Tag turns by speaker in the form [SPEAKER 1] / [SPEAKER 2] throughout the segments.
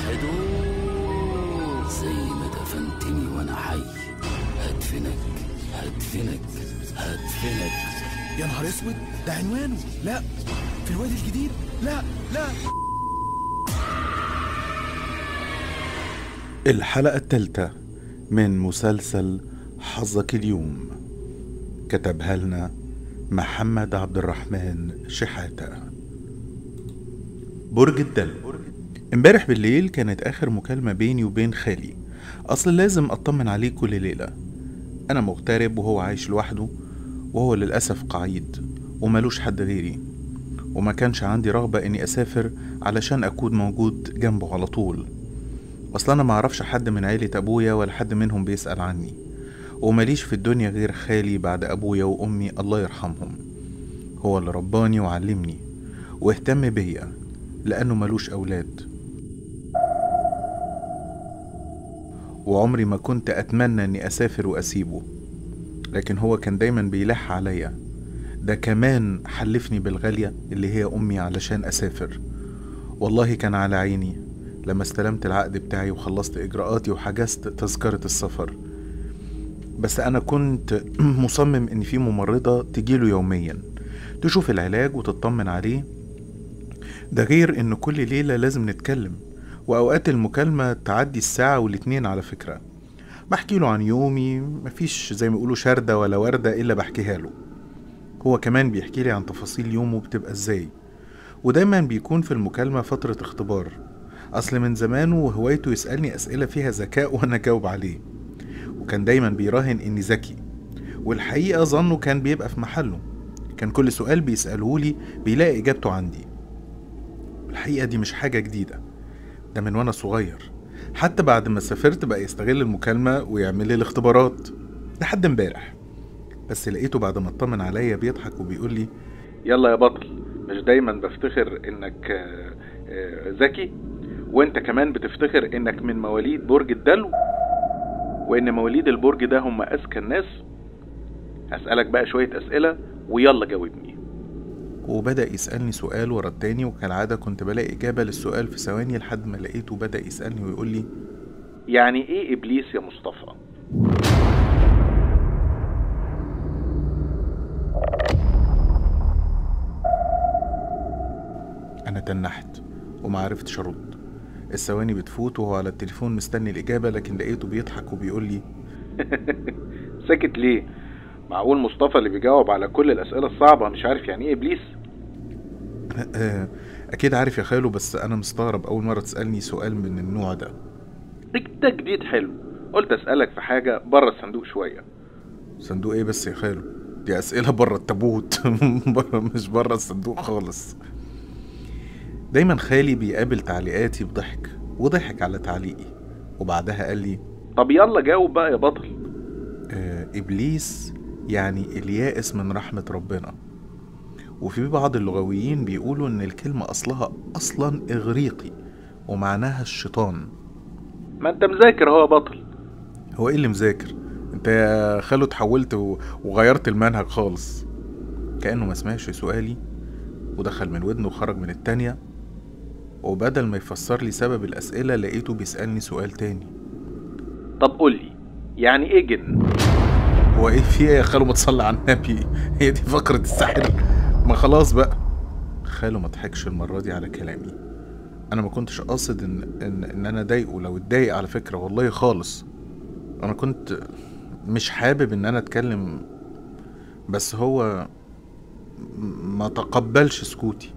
[SPEAKER 1] حدود زي ما دفنتني وانا حي هدفنك هدفنك هدفنك
[SPEAKER 2] يا نهار اسود ده عنوانه لا في الوادي الجديد لا لا
[SPEAKER 3] الحلقة الثالثة من مسلسل حظك اليوم كتبها لنا محمد عبد الرحمن شحاتة برج الدلو امبارح بالليل كانت آخر مكالمة بيني وبين خالي أصل لازم أطمن عليه كل ليلة أنا مغترب وهو عايش لوحده وهو للأسف قعيد وملوش حد غيري وما كانش عندي رغبة إني أسافر علشان أكون موجود جنبه على طول اصل انا معرفش حد من عيلة ابويا ولا حد منهم بيسأل عني ومليش في الدنيا غير خالي بعد ابويا وامي الله يرحمهم هو اللي رباني وعلمني واهتم بيا لانه ملوش اولاد وعمري ما كنت اتمنى اني اسافر واسيبه لكن هو كان دايما بيلح عليا ده كمان حلفني بالغالية اللي هي امي علشان اسافر والله كان على عيني لما استلمت العقد بتاعي وخلصت إجراءاتي وحجزت تذكرة السفر بس أنا كنت مصمم إن في ممرضة تجيله يوميا تشوف العلاج وتطمن عليه ده غير إن كل ليلة لازم نتكلم وأوقات المكالمة تعدي الساعة والاتنين على فكرة بحكي له عن يومي مفيش زي ما يقولوا شردة ولا وردة إلا بحكيها له هو كمان بيحكي لي عن تفاصيل يومه بتبقى ازاي ودايما بيكون في المكالمة فترة اختبار أصل من زمانه وهوايته يسألني أسئلة فيها ذكاء وأنا أجاوب عليه وكان دايما بيراهن إني ذكي والحقيقة ظنه كان بيبقى في محله كان كل سؤال بيسأله لي بيلاقي إجابته عندي الحقيقة دي مش حاجة جديدة ده من وأنا صغير حتى بعد ما سافرت بقى يستغل المكالمة ويعمل لي الاختبارات لحد امبارح بس لقيته بعد ما اطمن عليا بيضحك وبيقول لي
[SPEAKER 4] يلا يا بطل مش دايما بفتخر انك آه، آه، ذكي وانت كمان بتفتخر انك من مواليد برج الدلو وان مواليد البرج ده هم اذكى الناس هسألك بقى شوية اسئلة ويلا جاوبني
[SPEAKER 3] وبدأ يسألني سؤال ورا التاني وكالعادة كنت بلاقي إجابة للسؤال في ثواني لحد ما لقيته بدأ يسألني ويقول لي
[SPEAKER 4] يعني ايه ابليس يا مصطفى
[SPEAKER 3] أنا تنحت وما عرفتش أرد الثواني بتفوت وهو على التليفون مستني الإجابة لكن لقيته بيضحك وبيقول لي
[SPEAKER 4] ساكت ليه معقول مصطفى اللي بيجاوب على كل الاسئلة الصعبة مش عارف يعني ايه ابليس
[SPEAKER 3] آه، أكيد عارف يا خالو بس أنا مستغرب أول مرة تسألني سؤال من النوع ده
[SPEAKER 4] ده جديد حلو قلت اسألك في حاجة بره الصندوق شوية
[SPEAKER 3] صندوق إيه بس يا خالو دي أسئلة بره التابوت بره مش بره الصندوق خالص دايما خالي بيقابل تعليقاتي بضحك وضحك على تعليقي وبعدها قال لي
[SPEAKER 4] طب يلا جاوب بقى يا بطل
[SPEAKER 3] آه، إبليس يعني اليائس من رحمة ربنا وفي بعض اللغويين بيقولوا إن الكلمة أصلها أصلا إغريقي ومعناها الشيطان
[SPEAKER 4] ما انت مذاكر اهو يا بطل
[SPEAKER 3] هو إيه اللي مذاكر؟ أنت يا خالو اتحولت و- وغيرت المنهج خالص كأنه ما سمعش سؤالي ودخل من ودنه وخرج من التانية وبدل ما يفسر لي سبب الأسئلة لقيته بيسألني سؤال تاني
[SPEAKER 4] طب قول لي يعني ايه جن
[SPEAKER 3] هو ايه في ايه يا خالو ما تصلي على النبي هي دي فقرة السحر ما خلاص بقى خالو ما ضحكش المرة دي على كلامي انا ما كنتش قاصد ان ان, إن انا اضايقه لو اتضايق على فكرة والله خالص انا كنت مش حابب ان انا اتكلم بس هو م- ما تقبلش سكوتي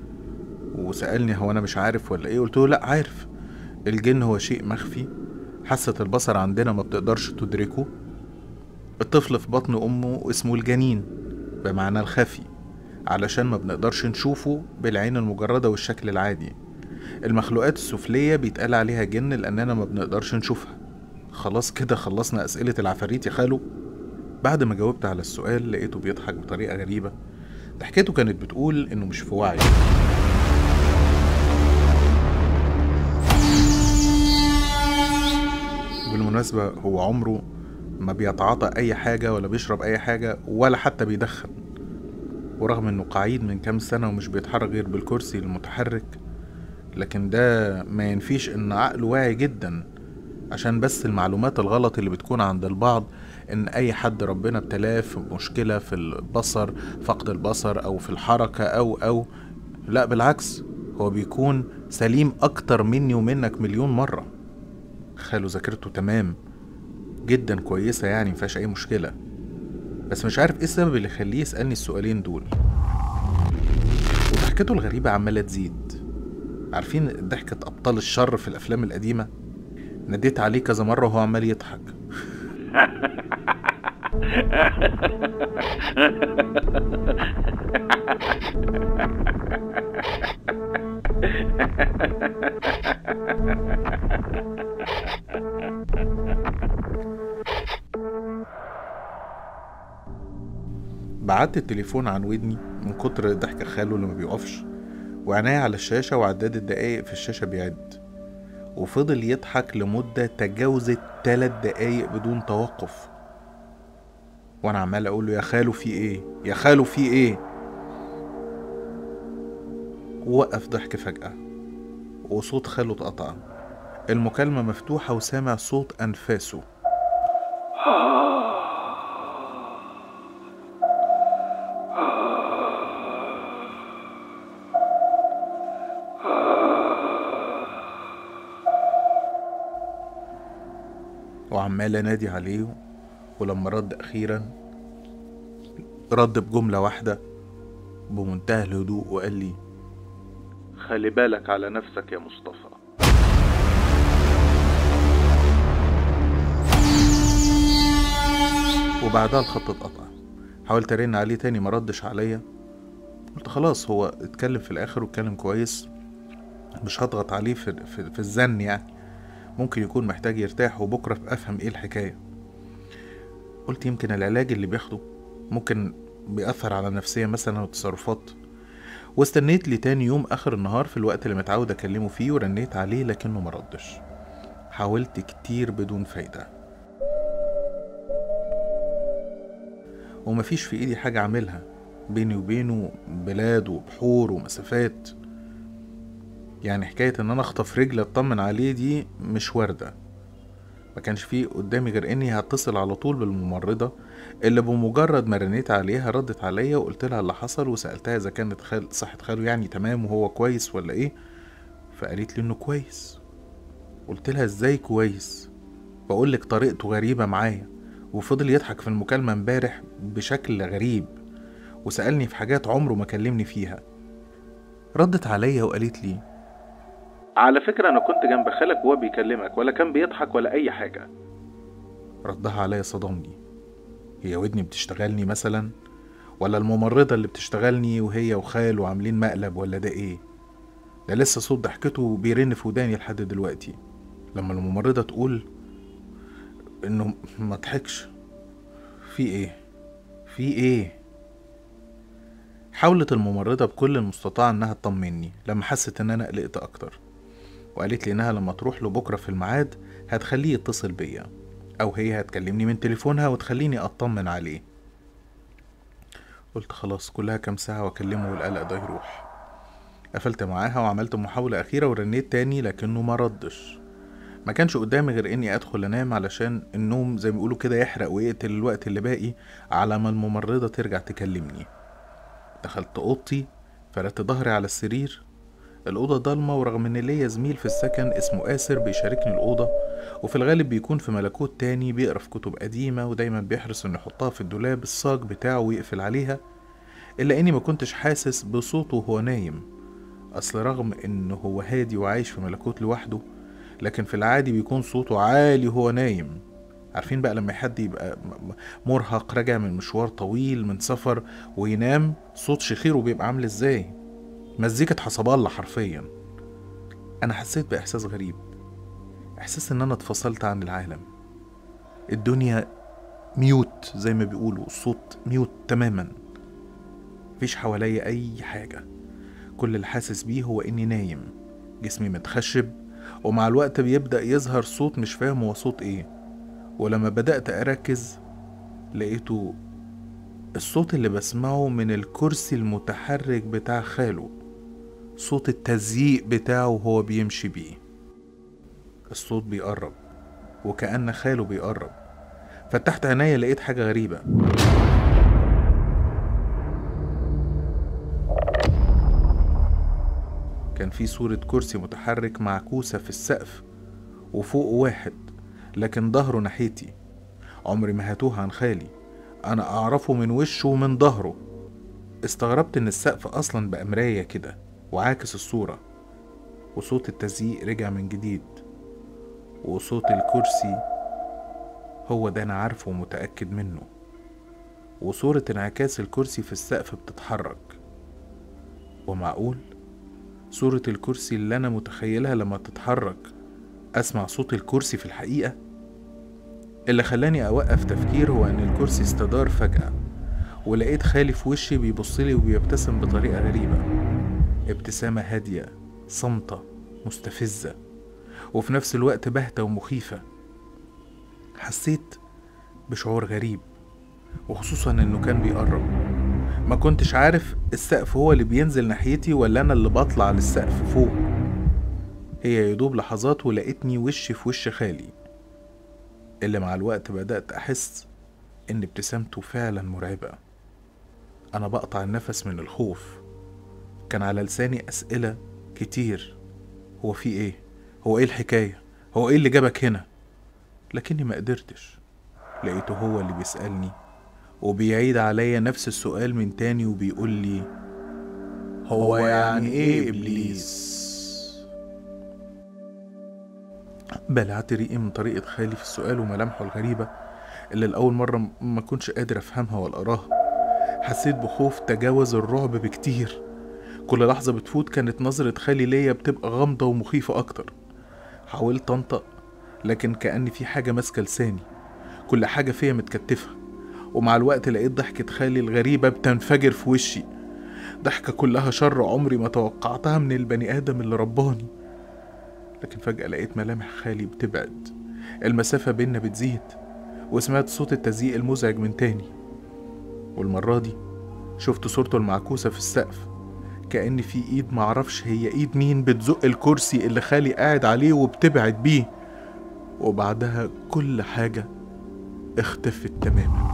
[SPEAKER 3] وسألني هو انا مش عارف ولا ايه قلت له لا عارف الجن هو شيء مخفي حاسة البصر عندنا ما بتقدرش تدركه الطفل في بطن أمه اسمه الجنين بمعنى الخفي علشان ما بنقدرش نشوفه بالعين المجردة والشكل العادي المخلوقات السفلية بيتقال عليها جن لأننا ما بنقدرش نشوفها خلاص كده خلصنا أسئلة العفاريت يا خالو بعد ما جاوبت على السؤال لقيته بيضحك بطريقة غريبة ضحكته كانت بتقول إنه مش في وعيه بالمناسبة هو عمره ما بيتعاطى أي حاجة ولا بيشرب أي حاجة ولا حتى بيدخن ورغم إنه قعيد من كام سنة ومش بيتحرك غير بالكرسي المتحرك لكن ده ما ينفيش ان عقله واعي جدا عشان بس المعلومات الغلط اللي بتكون عند البعض ان اي حد ربنا ابتلاه في مشكلة في البصر فقد البصر او في الحركة او او لا بالعكس هو بيكون سليم اكتر مني ومنك مليون مرة خاله ذاكرته تمام جدا كويسة يعني مفيهاش اي مشكلة بس مش عارف ايه السبب اللي يخليه يسألني السؤالين دول وضحكته الغريبة عمالة تزيد عارفين ضحكة أبطال الشر في الأفلام القديمة ناديت عليه كذا مرة وهو عمال يضحك بعدت التليفون عن ودني من كتر ضحك خاله اللي ما بيقفش وعناية على الشاشة وعداد الدقايق في الشاشة بيعد وفضل يضحك لمدة تجاوزت تلات دقايق بدون توقف وانا عمال اقول له يا خالو في ايه يا خالو في ايه وقف ضحك فجأة وصوت خاله اتقطع المكالمة مفتوحة وسامع صوت أنفاسه وعمال انادي عليه ولما رد اخيرا رد بجملة واحدة بمنتهى الهدوء وقال لي
[SPEAKER 4] خلي بالك على نفسك يا مصطفى
[SPEAKER 3] وبعدها الخط اتقطع حاولت ارن عليه تاني ما ردش عليا قلت خلاص هو اتكلم في الاخر واتكلم كويس مش هضغط عليه في, في, في الزن يعني ممكن يكون محتاج يرتاح وبكرة افهم ايه الحكاية قلت يمكن العلاج اللي بياخده ممكن بيأثر على النفسية مثلا والتصرفات واستنيت لي تاني يوم اخر النهار في الوقت اللي متعود اكلمه فيه ورنيت عليه لكنه مردش حاولت كتير بدون فايدة ومفيش في ايدي حاجة اعملها بيني وبينه بلاد وبحور ومسافات يعني حكاية ان انا اخطف رجل اطمن عليه دي مش واردة ما كانش فيه قدامي غير اني هتصل على طول بالممرضة اللي بمجرد ما رنيت عليها ردت عليا وقلت لها اللي حصل وسألتها اذا كانت خال صحة خاله يعني تمام وهو كويس ولا ايه فقالت لي انه كويس قلت لها ازاي كويس بقول لك طريقته غريبة معايا وفضل يضحك في المكالمة امبارح بشكل غريب وسألني في حاجات عمره ما كلمني فيها ردت عليا وقالت لي
[SPEAKER 4] على فكرة أنا كنت جنب خالك وهو بيكلمك ولا كان بيضحك ولا أي حاجة
[SPEAKER 3] ردها عليا صدمني هي ودني بتشتغلني مثلا ولا الممرضة اللي بتشتغلني وهي وخاله عاملين مقلب ولا ده ايه ده لسه صوت ضحكته بيرن في وداني لحد دلوقتي لما الممرضة تقول انه ما ضحكش في ايه في ايه حاولت الممرضة بكل المستطاع انها تطمني لما حست ان انا قلقت اكتر وقالت لي انها لما تروح له بكرة في الميعاد هتخليه يتصل بيا او هي هتكلمني من تليفونها وتخليني اطمن عليه قلت خلاص كلها كام ساعة واكلمه والقلق ده يروح قفلت معاها وعملت محاولة أخيرة ورنيت تاني لكنه ما ردش ما كانش قدامي غير اني ادخل انام علشان النوم زي ما بيقولوا كده يحرق ويقتل الوقت اللي باقي على ما الممرضة ترجع تكلمني دخلت اوضتي فردت ظهري على السرير الأوضة ضلمة ورغم إن ليا زميل في السكن اسمه آسر بيشاركني الأوضة وفي الغالب بيكون في ملكوت تاني بيقرا في كتب قديمة ودايما بيحرص إنه يحطها في الدولاب الصاج بتاعه ويقفل عليها إلا إني ما كنتش حاسس بصوته وهو نايم أصل رغم إنه هو هادي وعايش في ملكوت لوحده لكن في العادي بيكون صوته عالي وهو نايم عارفين بقى لما حد يبقى مرهق راجع من مشوار طويل من سفر وينام صوت شخيره بيبقى عامل ازاي مزيكة حصب الله حرفيا انا حسيت باحساس غريب احساس ان انا اتفصلت عن العالم الدنيا ميوت زي ما بيقولوا الصوت ميوت تماما مفيش حواليا اي حاجة كل اللي حاسس بيه هو اني نايم جسمي متخشب ومع الوقت بيبدأ يظهر صوت مش فاهم هو صوت ايه ولما بدأت أركز لقيته الصوت اللي بسمعه من الكرسي المتحرك بتاع خاله صوت التزييق بتاعه وهو بيمشي بيه الصوت بيقرب وكأن خاله بيقرب فتحت عينيا لقيت حاجة غريبة كان في صورة كرسي متحرك معكوسة في السقف وفوقه واحد لكن ظهره ناحيتي عمري ما هاتوه عن خالي أنا أعرفه من وشه ومن ظهره استغربت إن السقف أصلا بقى مراية كده وعاكس الصورة وصوت التزييق رجع من جديد وصوت الكرسي هو ده أنا عارفه ومتأكد منه وصورة انعكاس الكرسي في السقف بتتحرك ومعقول صورة الكرسي اللي أنا متخيلها لما تتحرك أسمع صوت الكرسي في الحقيقة اللي خلاني أوقف تفكير هو إن الكرسي استدار فجأة ولقيت خالي في وشي بيبصلي وبيبتسم بطريقة غريبة ابتسامة هادية صامتة مستفزة وفي نفس الوقت باهتة ومخيفة حسيت بشعور غريب وخصوصا انه كان بيقرب ما كنتش عارف السقف هو اللي بينزل ناحيتي ولا انا اللي بطلع للسقف فوق هي يدوب لحظات ولقيتني وشي في وش خالي اللي مع الوقت بدأت أحس إن ابتسامته فعلا مرعبة أنا بقطع النفس من الخوف كان على لساني أسئلة كتير هو في إيه؟ هو إيه الحكاية؟ هو إيه اللي جابك هنا؟ لكني ما قدرتش لقيته هو اللي بيسألني وبيعيد عليا نفس السؤال من تاني وبيقول لي هو يعني ايه ابليس بلعت ريقي من طريقة خالي في السؤال وملامحه الغريبة اللي لأول مرة ما كنتش قادر أفهمها ولا أراها حسيت بخوف تجاوز الرعب بكتير كل لحظة بتفوت كانت نظرة خالي ليا بتبقى غامضة ومخيفة أكتر حاولت أنطق لكن كأن في حاجة ماسكة لساني كل حاجة فيا متكتفة ومع الوقت لقيت ضحكة خالي الغريبة بتنفجر في وشي ضحكة كلها شر عمري ما توقعتها من البني آدم اللي رباني لكن فجأة لقيت ملامح خالي بتبعد المسافة بينا بتزيد وسمعت صوت التزييق المزعج من تاني والمرة دي شفت صورته المعكوسة في السقف كأن في ايد معرفش هي ايد مين بتزق الكرسي اللي خالي قاعد عليه وبتبعد بيه وبعدها كل حاجة اختفت تماما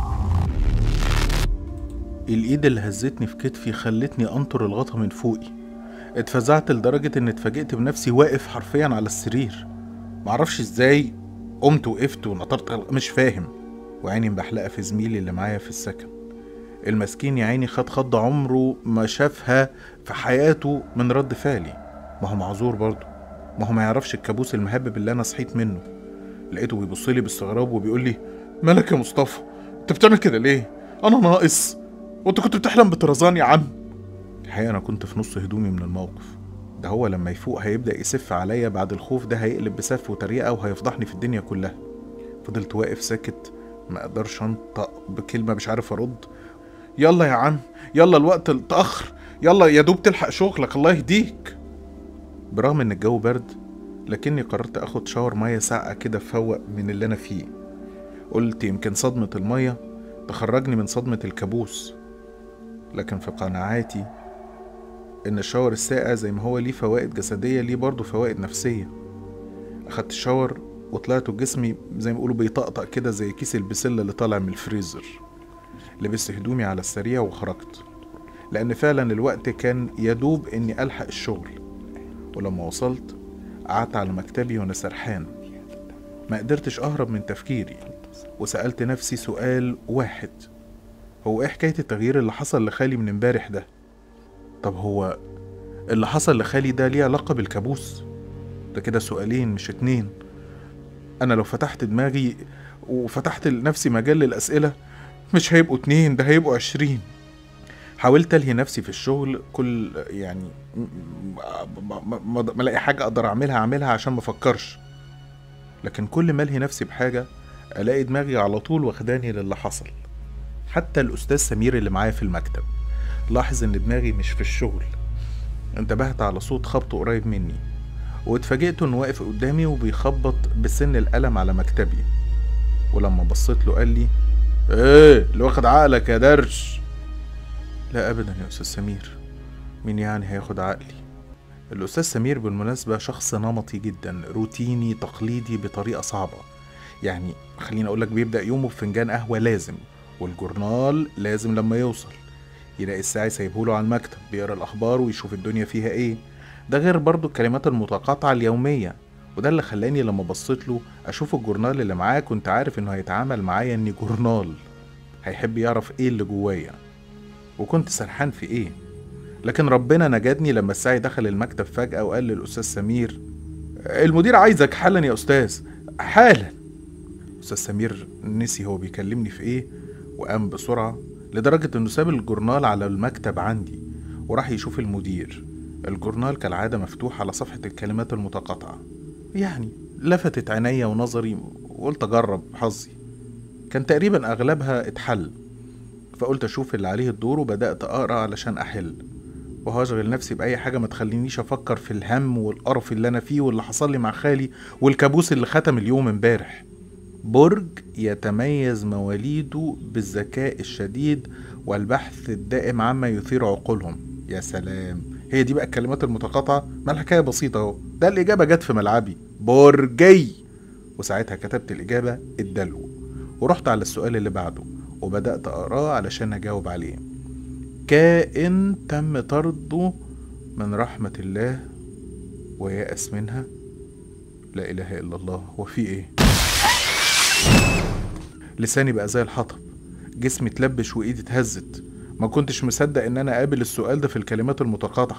[SPEAKER 3] الايد اللي هزتني في كتفي خلتني انطر الغطا من فوقي اتفزعت لدرجة ان اتفاجئت بنفسي واقف حرفيا على السرير معرفش ازاي قمت وقفت ونطرت مش فاهم وعيني مبحلقة في زميلي اللي معايا في السكن المسكين يا عيني خد خضة عمره ما شافها في حياته من رد فعلي ما هو معذور برضه ما هو ما يعرفش الكابوس المهبب اللي انا صحيت منه لقيته بيبص لي باستغراب وبيقول لي مالك يا مصطفى انت بتعمل كده ليه انا ناقص وانت كنت بتحلم بطرزان يا عم الحقيقه انا كنت في نص هدومي من الموقف ده هو لما يفوق هيبدا يسف عليا بعد الخوف ده هيقلب بسف وتريقه وهيفضحني في الدنيا كلها فضلت واقف ساكت ما اقدرش انطق بكلمه مش عارف ارد يلا يا عم يلا الوقت اتاخر يلا يا دوب تلحق شغلك الله يهديك برغم ان الجو برد لكني قررت اخد شاور ميه ساقعه كده فوق من اللي انا فيه قلت يمكن صدمه الميه تخرجني من صدمه الكابوس لكن في قناعاتي ان الشاور الساقع زي ما هو ليه فوائد جسديه ليه برضه فوائد نفسيه اخدت الشاور وطلعت جسمي زي ما بيقولوا بيطقطق كده زي كيس البسله اللي طالع من الفريزر لبست هدومي على السريع وخرجت لان فعلا الوقت كان يدوب اني الحق الشغل ولما وصلت قعدت على مكتبي وانا سرحان ما قدرتش اهرب من تفكيري وسالت نفسي سؤال واحد هو ايه حكايه التغيير اللي حصل لخالي من امبارح ده طب هو اللي حصل لخالي ده ليه علاقه بالكابوس ده كده سؤالين مش اتنين انا لو فتحت دماغي وفتحت لنفسي مجال للاسئله مش هيبقوا اتنين ده هيبقوا عشرين حاولت الهي نفسي في الشغل كل يعني ما الاقي حاجه اقدر اعملها اعملها عشان ما افكرش لكن كل ما الهي نفسي بحاجه الاقي دماغي على طول واخداني للي حصل حتى الاستاذ سمير اللي معايا في المكتب لاحظ ان دماغي مش في الشغل انتبهت على صوت خبطه قريب مني واتفاجئت انه واقف قدامي وبيخبط بسن القلم على مكتبي ولما بصيت له قال لي ايه اللي واخد عقلك يا درش لا ابدا يا استاذ سمير مين يعني هياخد عقلي الأستاذ سمير بالمناسبة شخص نمطي جدا روتيني تقليدي بطريقة صعبة يعني خليني أقولك بيبدأ يومه بفنجان قهوة لازم والجورنال لازم لما يوصل يلاقي الساعي سايبهوله على المكتب بيقرا الأخبار ويشوف الدنيا فيها إيه ده غير برضو الكلمات المتقاطعة اليومية وده اللي خلاني لما بصيت له أشوف الجورنال اللي معاه كنت عارف إنه هيتعامل معايا إني جورنال هيحب يعرف إيه اللي جوايا وكنت سرحان في إيه لكن ربنا نجدني لما الساعي دخل المكتب فجأة وقال للأستاذ سمير المدير عايزك حالا يا أستاذ حالا أستاذ سمير نسي هو بيكلمني في إيه وقام بسرعة لدرجة إنه ساب الجورنال على المكتب عندي وراح يشوف المدير الجورنال كالعادة مفتوح على صفحة الكلمات المتقاطعة يعني لفتت عينيا ونظري وقلت أجرب حظي كان تقريبا أغلبها اتحل فقلت أشوف اللي عليه الدور وبدأت أقرأ علشان أحل وهشغل نفسي بأي حاجة ما تخلينيش أفكر في الهم والقرف اللي أنا فيه واللي حصل لي مع خالي والكابوس اللي ختم اليوم امبارح برج يتميز مواليده بالذكاء الشديد والبحث الدائم عما يثير عقولهم يا سلام هي دي بقى الكلمات المتقاطعة ما الحكاية بسيطة اهو ده الإجابة جت في ملعبي برجي وساعتها كتبت الإجابة الدلو ورحت على السؤال اللي بعده وبدأت أقراه علشان أجاوب عليه كائن تم طرده من رحمة الله ويأس منها لا إله إلا الله هو في إيه لساني بقى زي الحطب جسمي اتلبش وإيدي اتهزت ما كنتش مصدق إن أنا قابل السؤال ده في الكلمات المتقاطعة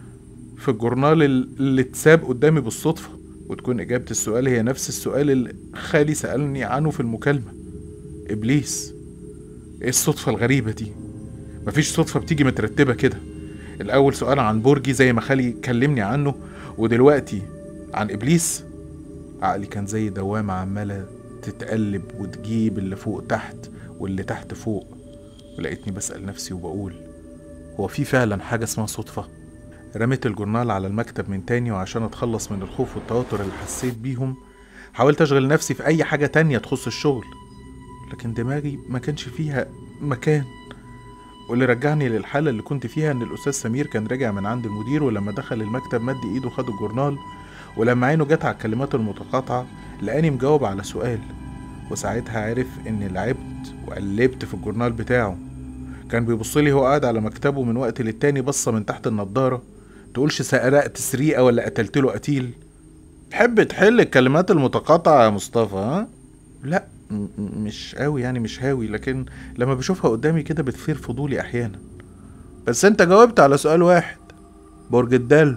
[SPEAKER 3] في الجورنال اللي اتساب قدامي بالصدفة وتكون إجابة السؤال هي نفس السؤال اللي خالي سألني عنه في المكالمة إبليس إيه الصدفة الغريبة دي مفيش صدفة بتيجي مترتبة كده الأول سؤال عن برجي زي ما خالي كلمني عنه ودلوقتي عن إبليس عقلي كان زي دوامة عمالة تتقلب وتجيب اللي فوق تحت واللي تحت فوق ولقيتني بسأل نفسي وبقول هو في فعلا حاجة اسمها صدفة رميت الجورنال على المكتب من تاني وعشان اتخلص من الخوف والتوتر اللي حسيت بيهم حاولت اشغل نفسي في اي حاجة تانية تخص الشغل لكن دماغي ما كانش فيها مكان واللي رجعني للحالة اللي كنت فيها إن الأستاذ سمير كان راجع من عند المدير ولما دخل المكتب مد إيده خد الجورنال ولما عينه جت على الكلمات المتقاطعة لقاني مجاوب على سؤال وساعتها عرف إني لعبت وقلبت في الجورنال بتاعه كان بيبصلي هو قاعد على مكتبه من وقت للتاني بصة من تحت النضارة تقولش سرقت سريقة ولا قتلت له قتيل تحب تحل الكلمات المتقاطعة يا مصطفى ها؟ لا م- م- مش قوي يعني مش هاوي لكن لما بشوفها قدامي كده بتثير فضولي احيانا بس انت جاوبت على سؤال واحد برج الدلو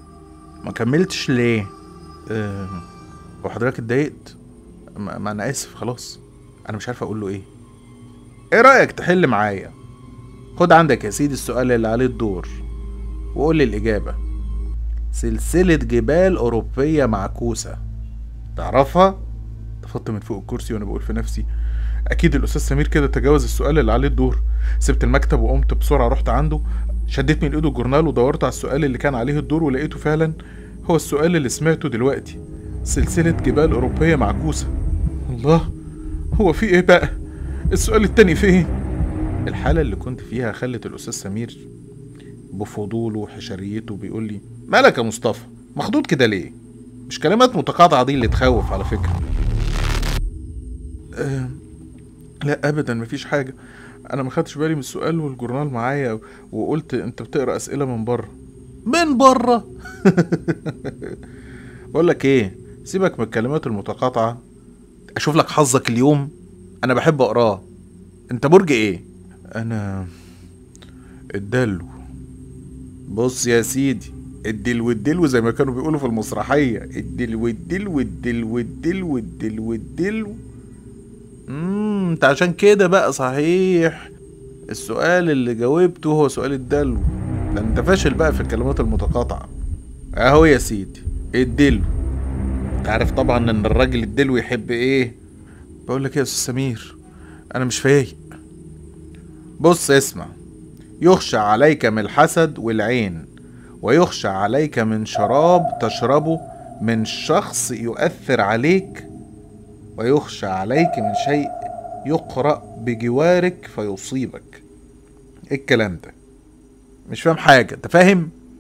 [SPEAKER 3] ما كملتش ليه أه وحضرتك اتضايقت ما ما انا اسف خلاص انا مش عارف اقول له ايه ايه رايك تحل معايا خد عندك يا سيدي السؤال اللي عليه الدور وقول لي الاجابه سلسله جبال اوروبيه معكوسه تعرفها اتفضت من فوق الكرسي وانا بقول في نفسي اكيد الاستاذ سمير كده تجاوز السؤال اللي عليه الدور سبت المكتب وقمت بسرعه رحت عنده شديت من ايده الجورنال ودورت على السؤال اللي كان عليه الدور ولقيته فعلا هو السؤال اللي سمعته دلوقتي سلسله جبال اوروبيه معكوسه الله هو في ايه بقى السؤال التاني فين الحاله اللي كنت فيها خلت الاستاذ سمير بفضوله وحشريته بيقول لي مالك يا مصطفى مخضوض كده ليه مش كلمات متقاطعه دي اللي تخوف على فكره أه لا ابدا مفيش حاجه انا ما خدتش بالي من السؤال والجورنال معايا وقلت انت بتقرا اسئله من بره من بره بقول لك ايه سيبك من الكلمات المتقاطعه اشوف لك حظك اليوم انا بحب اقراه انت برج ايه انا الدلو بص يا سيدي الدلو الدلو زي ما كانوا بيقولوا في المسرحيه الدلو الدلو الدلو الدلو الدلو الدلو امم انت عشان كده بقى صحيح السؤال اللي جاوبته هو سؤال الدلو ده انت فاشل بقى في الكلمات المتقاطعة اهو يا سيدي الدلو انت عارف طبعا ان الراجل الدلو يحب ايه بقول لك ايه يا استاذ سمير انا مش فايق بص اسمع يخشى عليك من الحسد والعين ويخشى عليك من شراب تشربه من شخص يؤثر عليك ويخشى عليك من شيء يقرأ بجوارك فيصيبك ايه الكلام ده مش فاهم حاجة انت فاهم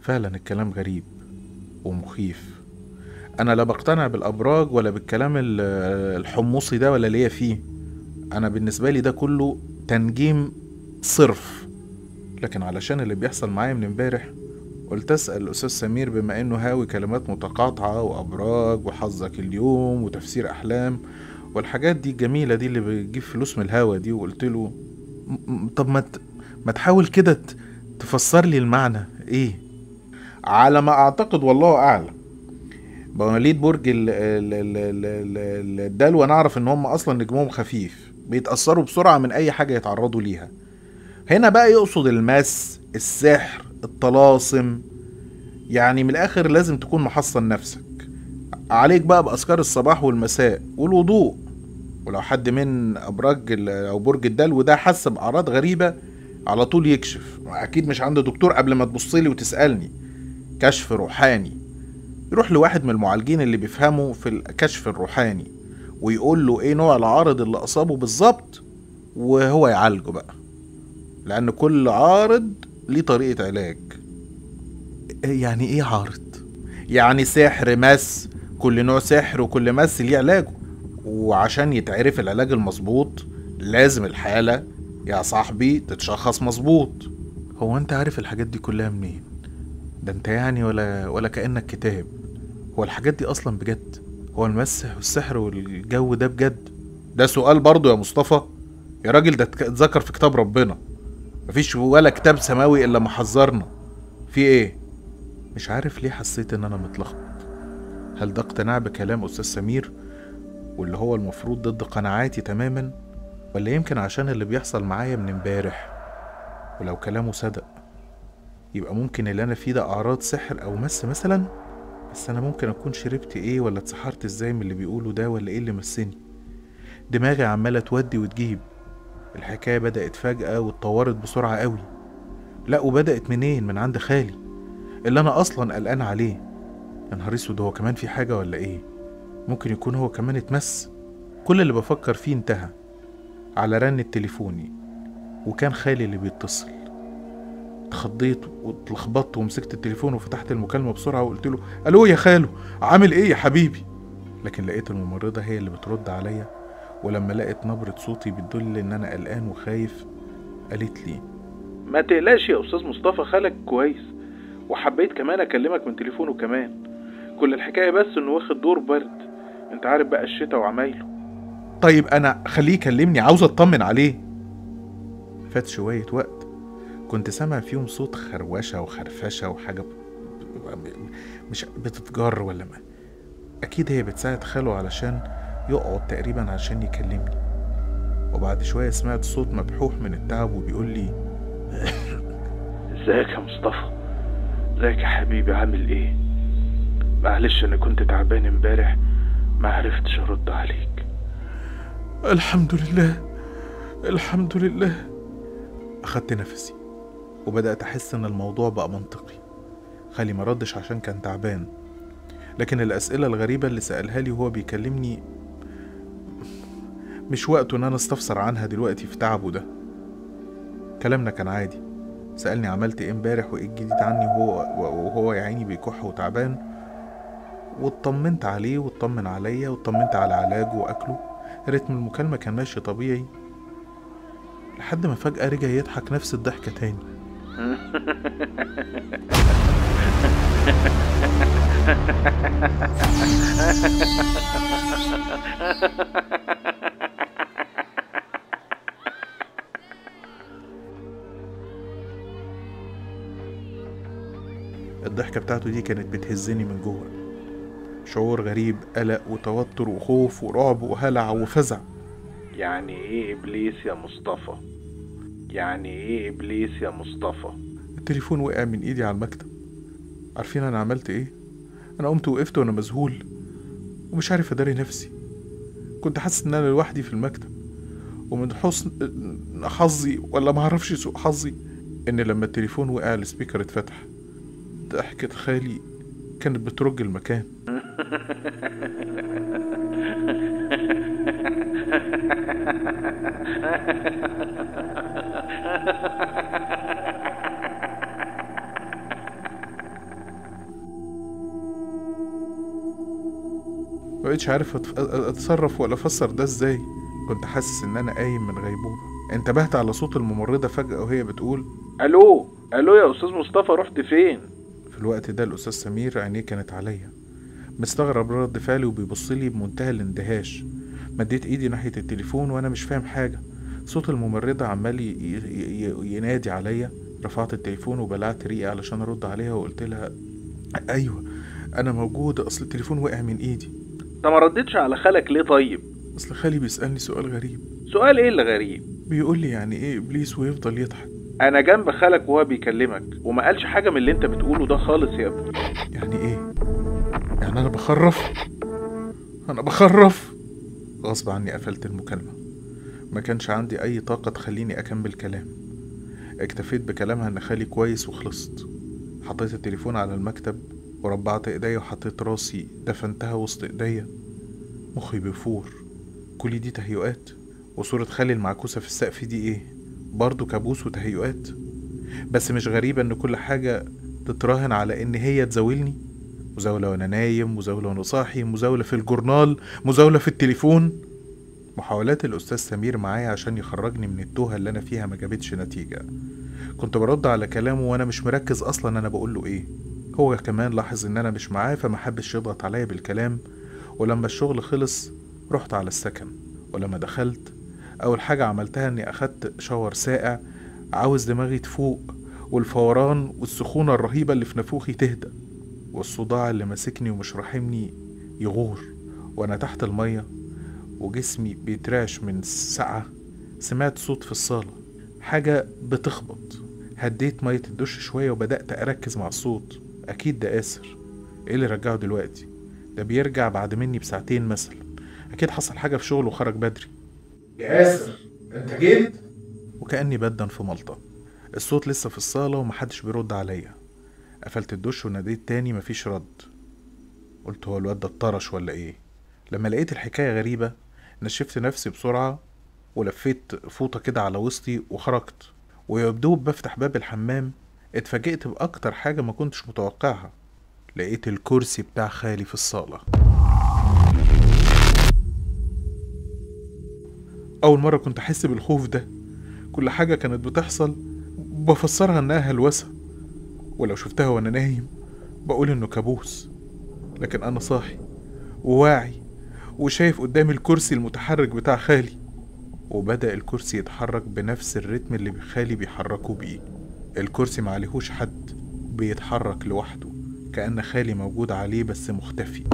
[SPEAKER 3] فعلا الكلام غريب ومخيف انا لا بقتنع بالابراج ولا بالكلام ال- الحمصي ده ولا ليا فيه انا بالنسبه لي ده كله تنجيم صرف لكن علشان اللي بيحصل معايا من امبارح قلت اسال الاستاذ سمير بما انه هاوي كلمات متقاطعه وابراج وحظك اليوم وتفسير احلام والحاجات دي الجميله دي اللي بتجيب فلوس من الهوا دي وقلت له م- م- طب ما ت- ما تحاول كده ت- تفسر لي المعنى ايه على ما اعتقد والله اعلم مواليد برج ال- ال- ال- ال- ال- الدلو انا اعرف ان هم اصلا نجمهم خفيف بيتاثروا بسرعه من اي حاجه يتعرضوا ليها هنا بقى يقصد المس السحر الطلاسم يعني من الاخر لازم تكون محصن نفسك عليك بقى باذكار الصباح والمساء والوضوء ولو حد من ابراج ال- او برج الدلو ده حس باعراض غريبه على طول يكشف اكيد مش عند دكتور قبل ما تبصلي وتسالني كشف روحاني يروح لواحد من المعالجين اللي بيفهموا في الكشف الروحاني ويقول له ايه نوع العارض اللي اصابه بالظبط وهو يعالجه بقى لان كل عارض ليه طريقة علاج يعني ايه عارض يعني سحر مس كل نوع سحر وكل مس ليه علاجه وعشان يتعرف العلاج المظبوط لازم الحالة يا صاحبي تتشخص مظبوط هو انت عارف الحاجات دي كلها منين ده انت يعني ولا ولا كأنك كتاب هو الحاجات دي اصلا بجد هو المس والسحر والجو ده بجد ده سؤال برضو يا مصطفى يا راجل ده اتك- اتذكر في كتاب ربنا مفيش ولا كتاب سماوي الا ما حذرنا في ايه مش عارف ليه حسيت ان انا متلخبط هل ده اقتناع بكلام استاذ سمير واللي هو المفروض ضد قناعاتي تماما ولا يمكن عشان اللي بيحصل معايا من امبارح ولو كلامه صدق يبقى ممكن اللي انا فيه ده اعراض سحر او مس مثلا بس انا ممكن اكون شربت ايه ولا اتسحرت ازاي من اللي بيقوله ده ولا ايه اللي مسني دماغي عماله تودي وتجيب الحكايه بدات فجاه واتطورت بسرعه قوي لا وبدات منين من عند خالي اللي انا اصلا قلقان عليه يا نهار اسود هو كمان في حاجه ولا ايه ممكن يكون هو كمان اتمس كل اللي بفكر فيه انتهى على رن تليفوني وكان خالي اللي بيتصل اتخضيت واتلخبطت ومسكت التليفون وفتحت المكالمة بسرعة وقلت له ألو يا خالو عامل إيه يا حبيبي لكن لقيت الممرضة هي اللي بترد عليا ولما لقت نبرة صوتي بتدل إن أنا قلقان وخايف قالت لي
[SPEAKER 4] ما تقلقش يا استاذ مصطفى خالك كويس وحبيت كمان اكلمك من تليفونه كمان كل الحكايه بس انه واخد دور برد انت عارف بقى الشتا وعمايله
[SPEAKER 3] طيب أنا خليه يكلمني عاوز أطمن عليه فات شوية وقت كنت سامع فيهم صوت خروشة وخرفشة وحاجة ب- ب- مش بتتجر ولا ما أكيد هي بتساعد خاله علشان يقعد تقريبا عشان يكلمني وبعد شوية سمعت صوت مبحوح من التعب وبيقول لي
[SPEAKER 4] ازيك يا مصطفى ازيك يا حبيبي عامل ايه معلش انا كنت تعبان امبارح ما عرفتش ارد عليك
[SPEAKER 3] الحمد لله الحمد لله أخدت نفسي وبدأت أحس إن الموضوع بقى منطقي خالي ما ردش عشان كان تعبان لكن الأسئلة الغريبة اللي سألها لي وهو بيكلمني مش وقته إن أنا استفسر عنها دلوقتي في تعبه ده كلامنا كان عادي سألني عملت إيه امبارح وإيه الجديد عني وهو وهو يا عيني بيكح وتعبان واطمنت عليه واطمن عليا واطمنت على علاجه وأكله رتم المكالمة كان ماشي طبيعي لحد ما فجأة رجع يضحك نفس الضحكة تاني الضحكة بتاعته دي كانت بتهزني من جوه شعور غريب قلق وتوتر وخوف ورعب وهلع وفزع
[SPEAKER 4] يعني ايه ابليس يا مصطفى يعني ايه ابليس يا مصطفى
[SPEAKER 3] التليفون وقع من ايدي على المكتب عارفين انا عملت ايه انا قمت وقفت وانا مذهول ومش عارف اداري نفسي كنت حاسس ان انا لوحدي في المكتب ومن حسن حظي ولا معرفش سوء حظي ان لما التليفون وقع السبيكر اتفتح ضحكة خالي كانت بترج المكان مبقتش عارف أتف- اتصرف ولا افسر ده ازاي كنت حاسس ان انا قايم من غيبوبة انتبهت على صوت الممرضة فجأة وهي بتقول
[SPEAKER 4] الو الو يا استاذ مصطفى رحت فين
[SPEAKER 3] في الوقت ده الأستاذ سمير عينيه كانت عليا مستغرب رد فعلي وبيبص لي بمنتهى الاندهاش مديت ايدي ناحية التليفون وانا مش فاهم حاجة صوت الممرضة عمال ي- ي- ي- ينادي عليا رفعت التليفون وبلعت ريقي علشان ارد عليها وقلت لها ايوه انا موجود اصل التليفون وقع من ايدي
[SPEAKER 4] انت ما ردتش على خالك ليه طيب
[SPEAKER 3] اصل خالي بيسألني سؤال غريب
[SPEAKER 4] سؤال ايه اللي غريب
[SPEAKER 3] بيقول لي يعني ايه ابليس ويفضل يضحك
[SPEAKER 4] انا جنب خالك وهو بيكلمك وما قالش حاجه من اللي انت بتقوله ده خالص يا ابني
[SPEAKER 3] يعني ايه يعني انا بخرف انا بخرف غصب عني قفلت المكالمة ما كانش عندي اي طاقة تخليني اكمل كلام اكتفيت بكلامها ان خالي كويس وخلصت حطيت التليفون على المكتب وربعت ايديا وحطيت راسي دفنتها وسط ايديا مخي بيفور كل دي تهيؤات وصورة خالي المعكوسة في السقف دي ايه برضه كابوس وتهيؤات بس مش غريبة ان كل حاجة تتراهن على ان هي تزاولني مزاولة وانا نايم مزاولة وانا صاحي مزاولة في الجورنال مزاولة في التليفون محاولات الأستاذ سمير معايا عشان يخرجني من التوهة اللي أنا فيها ما جابتش نتيجة كنت برد على كلامه وأنا مش مركز أصلا أنا بقوله إيه هو كمان لاحظ إن أنا مش معاه فما حبش يضغط عليا بالكلام ولما الشغل خلص رحت على السكن ولما دخلت أول حاجة عملتها إني أخدت شاور ساقع عاوز دماغي تفوق والفوران والسخونة الرهيبة اللي في نافوخي تهدى والصداع اللي ماسكني ومش راحمني يغور وأنا تحت المية وجسمي بيترعش من السقعة سمعت صوت في الصالة حاجة بتخبط هديت مية الدش شوية وبدأت أركز مع الصوت أكيد ده آسر إيه اللي رجعه دلوقتي ده بيرجع بعد مني بساعتين مثلا أكيد حصل حاجة في شغله وخرج بدري
[SPEAKER 2] يا آسر أنت جيت؟
[SPEAKER 3] وكأني بدن في ملطة الصوت لسه في الصالة ومحدش بيرد عليا قفلت الدش وناديت تاني مفيش رد قلت هو الواد ده اتطرش ولا ايه لما لقيت الحكاية غريبة نشفت نفسي بسرعة ولفيت فوطة كده على وسطي وخرجت ويبدوب بفتح باب الحمام اتفاجئت بأكتر حاجة ما كنتش متوقعها لقيت الكرسي بتاع خالي في الصالة أول مرة كنت أحس بالخوف ده كل حاجة كانت بتحصل بفسرها إنها هلوسة ولو شفتها وأنا نايم بقول إنه كابوس لكن أنا صاحي وواعي وشايف قدامي الكرسي المتحرك بتاع خالي وبدأ الكرسي يتحرك بنفس الرتم اللي خالي بيحركه بيه الكرسي معليهوش حد بيتحرك لوحده كأن خالي موجود عليه بس مختفي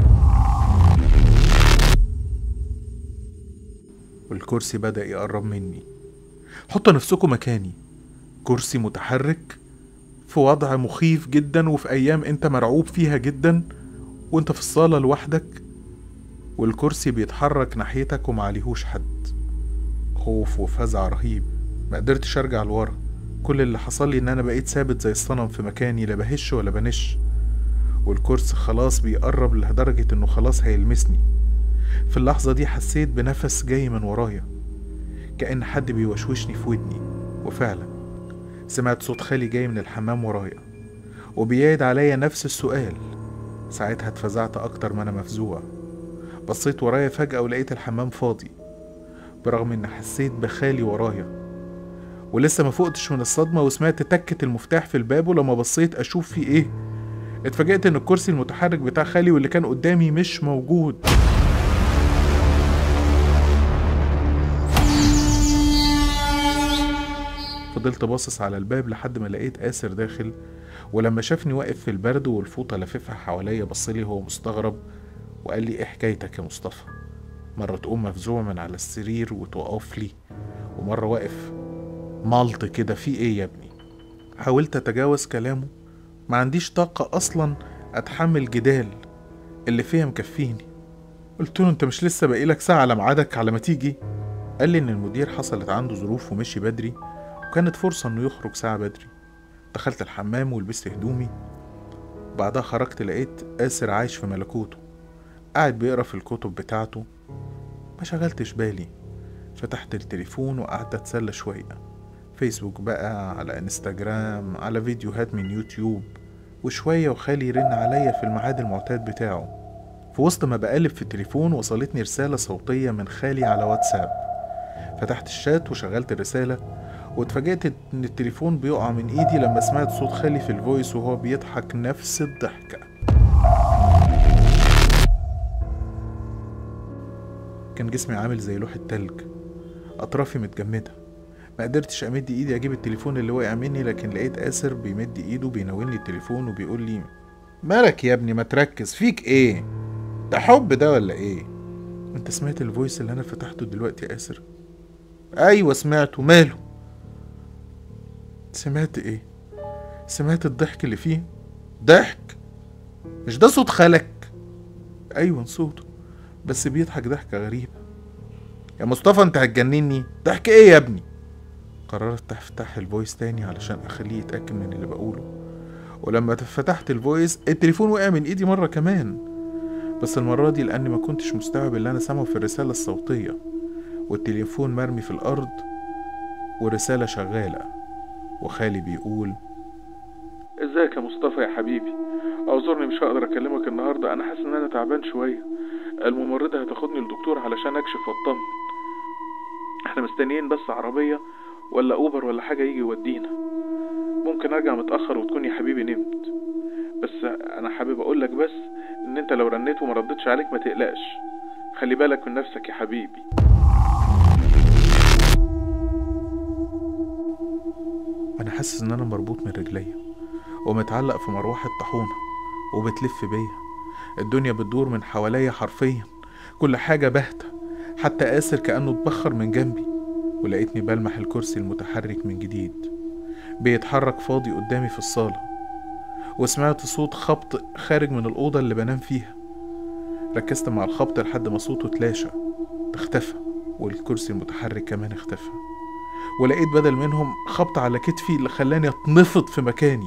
[SPEAKER 3] والكرسي بدأ يقرب مني حطوا نفسكم مكاني كرسي متحرك في وضع مخيف جدا وفي أيام أنت مرعوب فيها جدا وأنت في الصالة لوحدك والكرسي بيتحرك ناحيتك ومعليهوش حد خوف وفزع رهيب ما قدرتش ارجع لورا كل اللي حصل لي ان انا بقيت ثابت زي الصنم في مكاني لا بهش ولا بنش والكرسي خلاص بيقرب لدرجة انه خلاص هيلمسني في اللحظة دي حسيت بنفس جاي من ورايا كأن حد بيوشوشني في ودني وفعلا سمعت صوت خالي جاي من الحمام ورايا وبيعيد عليا نفس السؤال ساعتها اتفزعت اكتر ما انا مفزوع بصيت ورايا فجأة ولقيت الحمام فاضي برغم ان حسيت بخالي ورايا ولسه ما فقتش من الصدمة وسمعت تكة المفتاح في الباب ولما بصيت اشوف فيه ايه اتفاجئت ان الكرسي المتحرك بتاع خالي واللي كان قدامي مش موجود فضلت باصص على الباب لحد ما لقيت آسر داخل ولما شافني واقف في البرد والفوطة لاففها حواليا بصلي هو مستغرب وقال لي ايه حكايتك يا مصطفى مرة تقوم مفزوع من على السرير وتقف لي ومرة واقف ملط كده في ايه يا ابني حاولت اتجاوز كلامه ما عنديش طاقة اصلا اتحمل جدال اللي فيها مكفيني قلت له انت مش لسه باقيلك ساعة على ميعادك على ما تيجي قال لي ان المدير حصلت عنده ظروف ومشي بدري وكانت فرصة انه يخرج ساعة بدري دخلت الحمام ولبست هدومي بعدها خرجت لقيت آسر عايش في ملكوته قاعد بيقرا في الكتب بتاعته ما شغلتش بالي فتحت التليفون وقعدت اتسلى شوية فيسبوك بقى على انستجرام على فيديوهات من يوتيوب وشوية وخالي يرن عليا في الميعاد المعتاد بتاعه في وسط ما بقلب في التليفون وصلتني رسالة صوتية من خالي على واتساب فتحت الشات وشغلت الرسالة واتفاجئت ان التليفون بيقع من ايدي لما سمعت صوت خالي في الفويس وهو بيضحك نفس الضحكة كان جسمي عامل زي لوح التلج اطرافي متجمدة ما قدرتش امد ايدي اجيب التليفون اللي وقع مني لكن لقيت اسر بيمد ايده بيناولني التليفون وبيقول لي مالك يا ابني ما تركز فيك ايه ده حب ده ولا ايه انت سمعت الفويس اللي انا فتحته دلوقتي يا اسر ايوه سمعته ماله سمعت ايه سمعت الضحك اللي فيه ضحك مش ده صوت خالك ايوه صوته بس بيضحك ضحكه غريبه يا مصطفى انت هتجنني ضحك ايه يا ابني قررت افتح الفويس تاني علشان اخليه يتاكد من اللي بقوله ولما فتحت الفويس التليفون وقع من ايدي مره كمان بس المره دي لاني ما كنتش مستوعب اللي انا سامعه في الرساله الصوتيه والتليفون مرمي في الارض ورساله شغاله وخالي بيقول
[SPEAKER 4] ازيك يا مصطفى يا حبيبي اعذرني مش هقدر اكلمك النهارده انا حاسس ان انا تعبان شويه الممرضه هتاخدني للدكتور علشان اكشف واطمن احنا مستنيين بس عربيه ولا اوبر ولا حاجه يجي يودينا ممكن ارجع متاخر وتكون يا حبيبي نمت بس انا حابب اقول لك بس ان انت لو رنيت وما ردتش عليك ما تقلقش خلي بالك من نفسك يا حبيبي
[SPEAKER 3] انا حاسس ان انا مربوط من رجليا ومتعلق في مروحه طاحونه وبتلف بيا الدنيا بتدور من حواليا حرفيا كل حاجه باهته حتى آسر كأنه اتبخر من جنبي ولقيتني بلمح الكرسي المتحرك من جديد بيتحرك فاضي قدامي في الصالة وسمعت صوت خبط خارج من الأوضة اللي بنام فيها ركزت مع الخبط لحد ما صوته اتلاشى اختفى والكرسي المتحرك كمان اختفى ولقيت بدل منهم خبط على كتفي اللي خلاني اتنفض في مكاني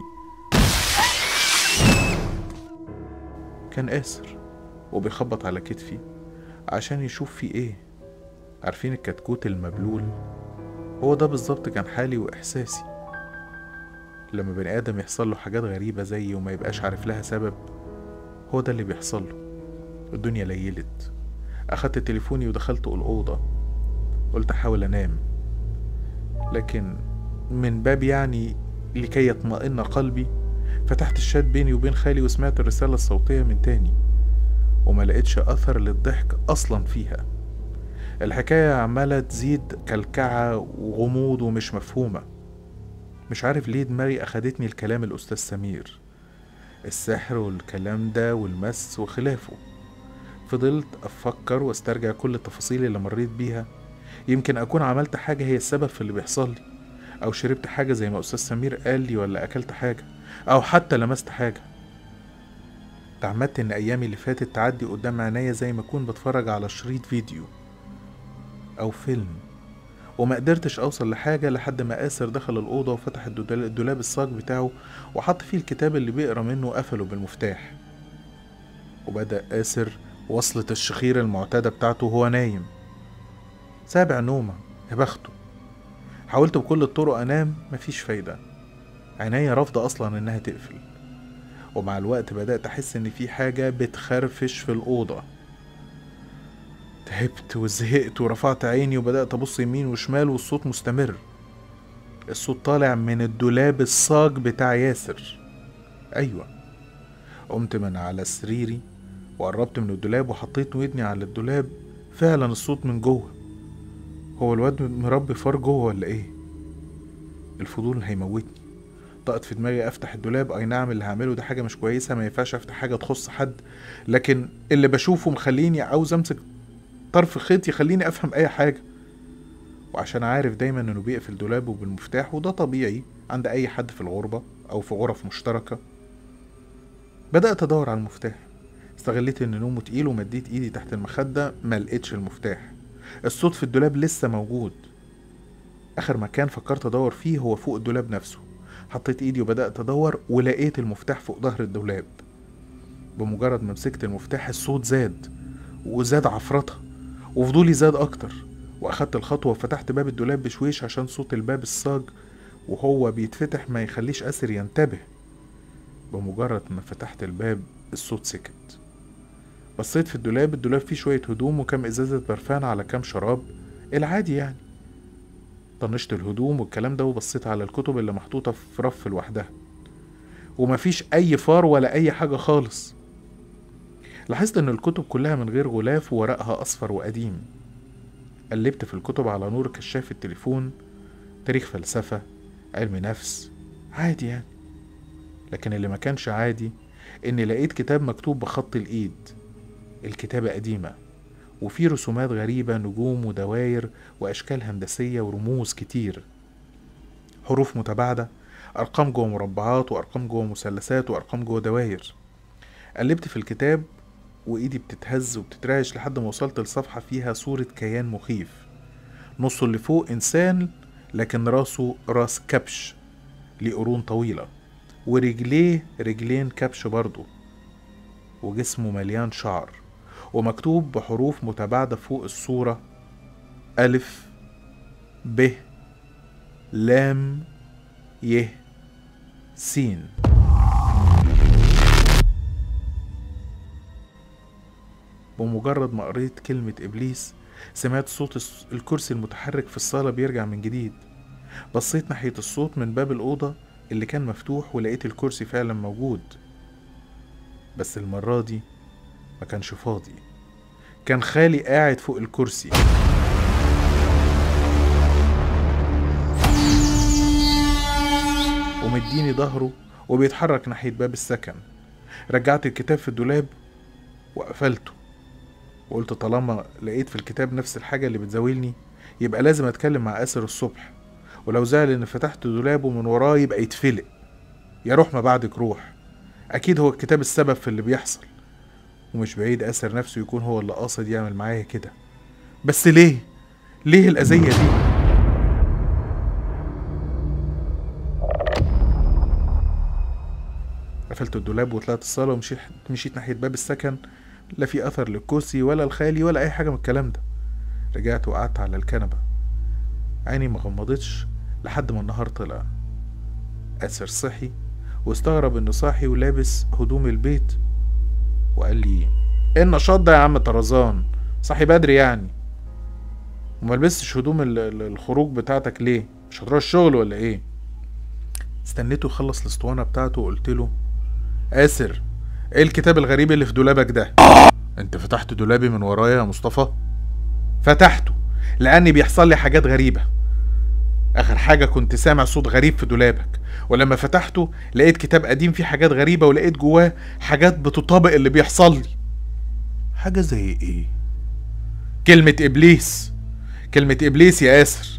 [SPEAKER 3] كان آسر وبيخبط على كتفي عشان يشوف في ايه عارفين الكتكوت المبلول هو ده بالظبط كان حالي واحساسي لما بني ادم يحصل له حاجات غريبة زيي وما يبقاش عارف لها سبب هو ده اللي بيحصل له الدنيا ليلت اخدت تليفوني ودخلت الأوضة قلت احاول انام لكن من باب يعني لكي يطمئن قلبي فتحت الشات بيني وبين خالي وسمعت الرسالة الصوتية من تاني وما لقيتش أثر للضحك أصلا فيها الحكاية عمالة تزيد كلكعة وغموض ومش مفهومة مش عارف ليه دماغي أخدتني الكلام الأستاذ سمير السحر والكلام ده والمس وخلافه فضلت أفكر واسترجع كل التفاصيل اللي مريت بيها يمكن أكون عملت حاجة هي السبب في اللي بيحصل لي أو شربت حاجة زي ما أستاذ سمير قال لي ولا أكلت حاجة أو حتى لمست حاجة تعمدت إن أيامي اللي فاتت تعدي قدام عينيا زي ما أكون بتفرج على شريط فيديو أو فيلم وما قدرتش أوصل لحاجة لحد ما آسر دخل الأوضة وفتح الدولاب الدولاب الصاج بتاعه وحط فيه الكتاب اللي بيقرا منه وقفله بالمفتاح وبدأ آسر وصلة الشخيرة المعتادة بتاعته وهو نايم سابع نومة يا بخته حاولت بكل الطرق أنام مفيش فايدة عينيا رافضة أصلا إنها تقفل ومع الوقت بدأت أحس إن في حاجة بتخرفش في الأوضة تعبت وزهقت ورفعت عيني وبدأت أبص يمين وشمال والصوت مستمر الصوت طالع من الدولاب الصاج بتاع ياسر أيوة قمت من على سريري وقربت من الدولاب وحطيت ودني على الدولاب فعلا الصوت من جوه هو الواد مربي فار جوه ولا ايه الفضول هيموتني طقت في دماغي افتح الدولاب اي نعم اللي هعمله ده حاجه مش كويسه ما ينفعش افتح حاجه تخص حد لكن اللي بشوفه مخليني عاوز امسك طرف خيط يخليني افهم اي حاجه وعشان عارف دايما انه بيقفل دولابه بالمفتاح وده طبيعي عند اي حد في الغربه او في غرف مشتركه بدات ادور على المفتاح استغليت ان نومه تقيل ومديت ايدي تحت المخده ما لقيتش المفتاح الصوت في الدولاب لسه موجود اخر مكان فكرت ادور فيه هو فوق الدولاب نفسه حطيت ايدي وبدات ادور ولقيت المفتاح فوق ظهر الدولاب بمجرد ما مسكت المفتاح الصوت زاد وزاد عفرطه وفضولي زاد اكتر واخدت الخطوه وفتحت باب الدولاب بشويش عشان صوت الباب الصاج وهو بيتفتح ما يخليش اسر ينتبه بمجرد ما فتحت الباب الصوت سكت بصيت في الدولاب الدولاب فيه شوية هدوم وكام إزازة برفان على كام شراب العادي يعني طنشت الهدوم والكلام ده وبصيت على الكتب اللي محطوطة في رف لوحدها ومفيش أي فار ولا أي حاجة خالص لاحظت إن الكتب كلها من غير غلاف وورقها أصفر وقديم قلبت في الكتب على نور كشاف التليفون تاريخ فلسفة علم نفس عادي يعني لكن اللي ما كانش عادي إني لقيت كتاب مكتوب بخط الإيد الكتابة قديمة وفيه رسومات غريبة نجوم ودواير وأشكال هندسية ورموز كتير حروف متباعدة أرقام جوه مربعات وأرقام جوه مثلثات وأرقام جوه دواير قلبت في الكتاب وإيدي بتتهز وبتترعش لحد ما وصلت لصفحة فيها صورة كيان مخيف نصه اللي فوق إنسان لكن راسه راس كبش ليه قرون طويلة ورجليه رجلين كبش برضه وجسمه مليان شعر ومكتوب بحروف متباعدة فوق الصورة ألف ب لام ي سين بمجرد ما قريت كلمة إبليس سمعت صوت الس- الكرسي المتحرك في الصالة بيرجع من جديد بصيت ناحية الصوت من باب الأوضة اللي كان مفتوح ولقيت الكرسي فعلا موجود بس المرة دي ما كانش فاضي كان خالي قاعد فوق الكرسي ومديني ظهره وبيتحرك ناحية باب السكن رجعت الكتاب في الدولاب وقفلته وقلت طالما لقيت في الكتاب نفس الحاجة اللي بتزاولني يبقى لازم اتكلم مع آسر الصبح ولو زعل ان فتحت دولابه من وراه يبقى يتفلق يا روح ما بعدك روح اكيد هو الكتاب السبب في اللي بيحصل ومش بعيد آسر نفسه يكون هو اللي قاصد يعمل معايا كده بس ليه ليه الأذية دي قفلت الدولاب وطلعت الصالة ومشيت مشيت ناحية باب السكن لا في أثر للكرسي ولا الخالي ولا أي حاجة من الكلام ده رجعت وقعدت على الكنبة عيني ما غمضتش لحد ما النهار طلع آسر صحي واستغرب إنه صاحي ولابس هدوم البيت وقال لي ايه النشاط ده يا عم طرزان صحي بدري يعني وما لبستش هدوم ال- ال- الخروج بتاعتك ليه مش هتروح الشغل ولا ايه استنيته يخلص الاسطوانة بتاعته وقلت له آسر ايه الكتاب الغريب اللي في دولابك ده انت فتحت دولابي من ورايا يا مصطفى فتحته لاني بيحصل لي حاجات غريبة اخر حاجة كنت سامع صوت غريب في دولابك ولما فتحته لقيت كتاب قديم فيه حاجات غريبة ولقيت جواه حاجات بتطابق اللي بيحصل لي حاجة زي ايه كلمة ابليس كلمة ابليس يا اسر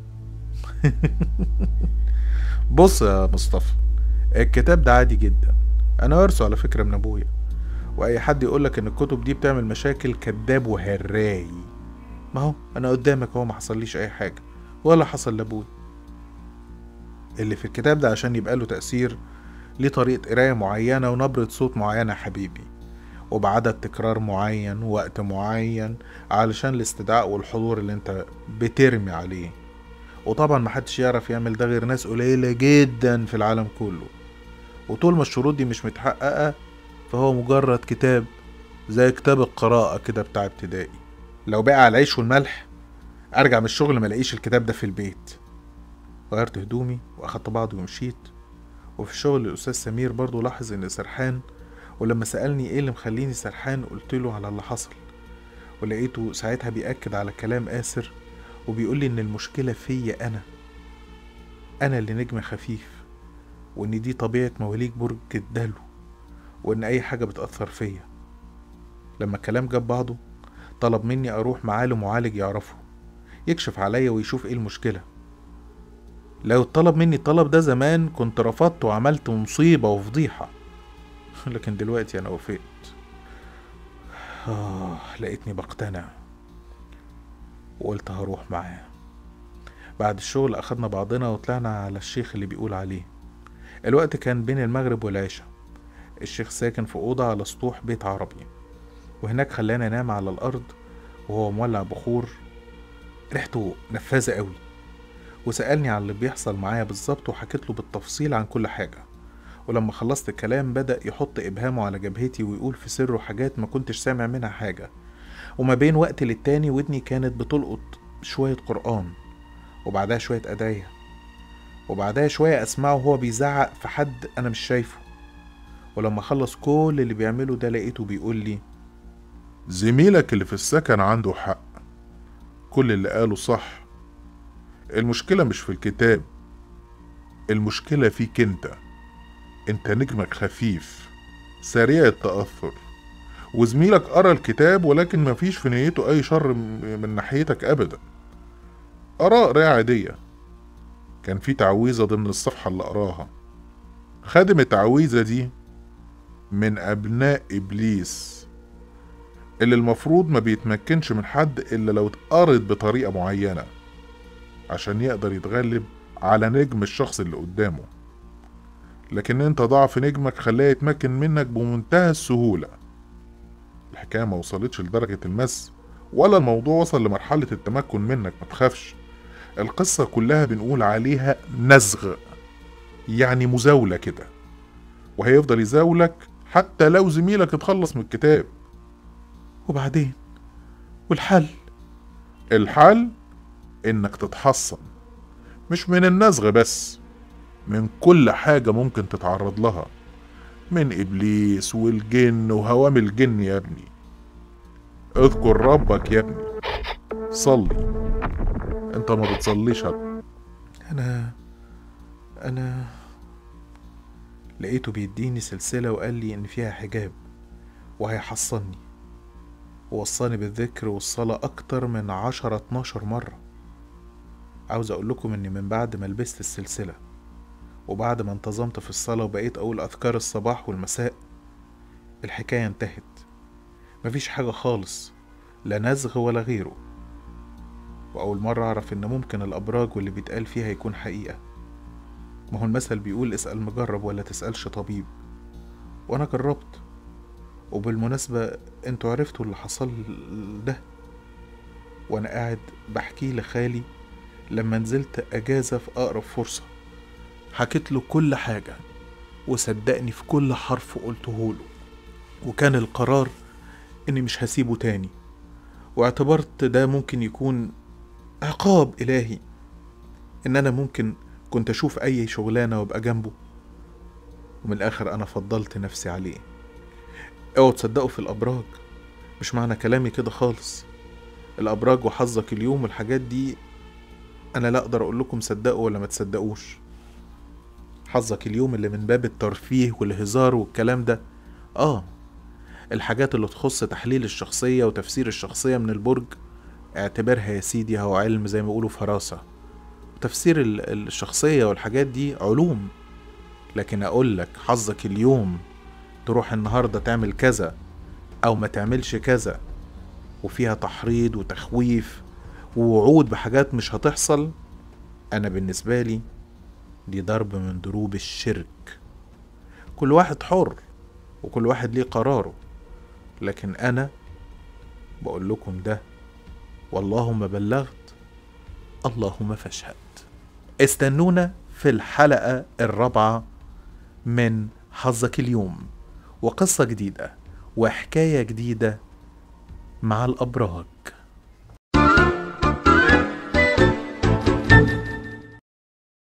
[SPEAKER 3] بص يا مصطفى الكتاب ده عادي جدا انا وارثه على فكرة من ابويا واي حد يقولك ان الكتب دي بتعمل مشاكل كذاب وهراي ما هو انا قدامك اهو ما حصليش اي حاجة ولا حصل لابويا اللي في الكتاب ده عشان يبقى له تأثير ليه طريقة قراية معينة ونبرة صوت معينة يا حبيبي وبعدد تكرار معين ووقت معين علشان الاستدعاء والحضور اللي انت بترمي عليه وطبعا محدش يعرف يعمل ده غير ناس قليلة جدا في العالم كله وطول ما الشروط دي مش متحققة فهو مجرد كتاب زي كتاب القراءة كده بتاع ابتدائي لو بقى على العيش والملح ارجع من الشغل ملاقيش الكتاب ده في البيت غيرت هدومي واخدت بعضي ومشيت وفي الشغل الاستاذ سمير برضو لاحظ اني سرحان ولما سالني ايه اللي مخليني سرحان قلت له على اللي حصل ولقيته ساعتها بيأكد على كلام آسر وبيقول لي ان المشكله فيا انا انا اللي نجم خفيف وان دي طبيعه مواليد برج الدلو وان اي حاجه بتاثر فيا لما الكلام جاب بعضه طلب مني اروح معاه لمعالج يعرفه يكشف عليا ويشوف ايه المشكله لو طلب مني الطلب ده زمان كنت رفضت وعملت مصيبة وفضيحة لكن دلوقتي أنا وافقت آه لقيتني بقتنع وقلت هروح معاه بعد الشغل أخدنا بعضنا وطلعنا على الشيخ اللي بيقول عليه الوقت كان بين المغرب والعشاء الشيخ ساكن في أوضة على سطوح بيت عربي وهناك خلانا نام على الأرض وهو مولع بخور ريحته نفاذة قوي وسألني عن اللي بيحصل معايا بالظبط وحكيت له بالتفصيل عن كل حاجة ولما خلصت الكلام بدأ يحط إبهامه على جبهتي ويقول في سره حاجات ما كنتش سامع منها حاجة وما بين وقت للتاني ودني كانت بتلقط شوية قرآن وبعدها شوية أدعية وبعدها شوية أسمعه وهو بيزعق في حد أنا مش شايفه ولما خلص كل اللي بيعمله ده لقيته بيقول لي
[SPEAKER 5] زميلك اللي في السكن عنده حق كل اللي قاله صح المشكلة مش في الكتاب المشكلة فيك انت انت نجمك خفيف سريع التأثر وزميلك قرا الكتاب ولكن مفيش في نيته أي شر م- من ناحيتك أبدا قرا قراية عادية كان في تعويذة ضمن الصفحة اللي قراها خادم التعويذة دي من أبناء إبليس اللي المفروض ما بيتمكنش من حد إلا لو اتقرت بطريقة معينة عشان يقدر يتغلب على نجم الشخص اللي قدامه لكن انت ضعف نجمك خلاه يتمكن منك بمنتهى السهولة الحكاية ما وصلتش لدرجة المس ولا الموضوع وصل لمرحلة التمكن منك ما تخافش القصة كلها بنقول عليها نزغ يعني مزاولة كده وهيفضل يزاولك حتى لو زميلك اتخلص من الكتاب
[SPEAKER 3] وبعدين والحل
[SPEAKER 5] الحل انك تتحصن مش من النزغ بس من كل حاجة ممكن تتعرض لها من إبليس والجن وهوام الجن يا ابني اذكر ربك يا ابني صلي انت ما بتصليش يا
[SPEAKER 3] أنا أنا لقيته بيديني سلسلة وقال لي إن فيها حجاب وهيحصني ووصاني بالذكر والصلاة أكتر من عشرة اتناشر مرة عاوز أقول لكم إني من بعد ما لبست السلسلة وبعد ما انتظمت في الصلاة وبقيت أقول أذكار الصباح والمساء الحكاية انتهت مفيش حاجة خالص لا نزغ ولا غيره وأول مرة أعرف إن ممكن الأبراج واللي بيتقال فيها يكون حقيقة ما هو المثل بيقول اسأل مجرب ولا تسألش طبيب وأنا جربت وبالمناسبة انتوا عرفتوا اللي حصل ده وأنا قاعد بحكي لخالي لما نزلت أجازة في أقرب فرصة حكيت له كل حاجة وصدقني في كل حرف قلته له وكان القرار إني مش هسيبه تاني واعتبرت ده ممكن يكون عقاب إلهي إن أنا ممكن كنت أشوف أي شغلانة وأبقى جنبه ومن الآخر أنا فضلت نفسي عليه اوعوا تصدقوا في الأبراج مش معنى كلامي كده خالص الأبراج وحظك اليوم والحاجات دي أنا لا أقدر أقول لكم صدقوا ولا ما تصدقوش حظك اليوم اللي من باب الترفيه والهزار والكلام ده آه الحاجات اللي تخص تحليل الشخصية وتفسير الشخصية من البرج اعتبرها يا سيدي هو علم زي ما يقولوا فراسة تفسير ال- الشخصية والحاجات دي علوم لكن أقول لك حظك اليوم تروح النهاردة تعمل كذا أو ما تعملش كذا وفيها تحريض وتخويف ووعود بحاجات مش هتحصل أنا بالنسبة لي دي ضرب من ضروب الشرك كل واحد حر وكل واحد ليه قراره لكن أنا بقول لكم ده واللهم بلغت اللهم فاشهد استنونا في الحلقة الرابعة من حظك اليوم وقصة جديدة وحكاية جديدة مع الأبراج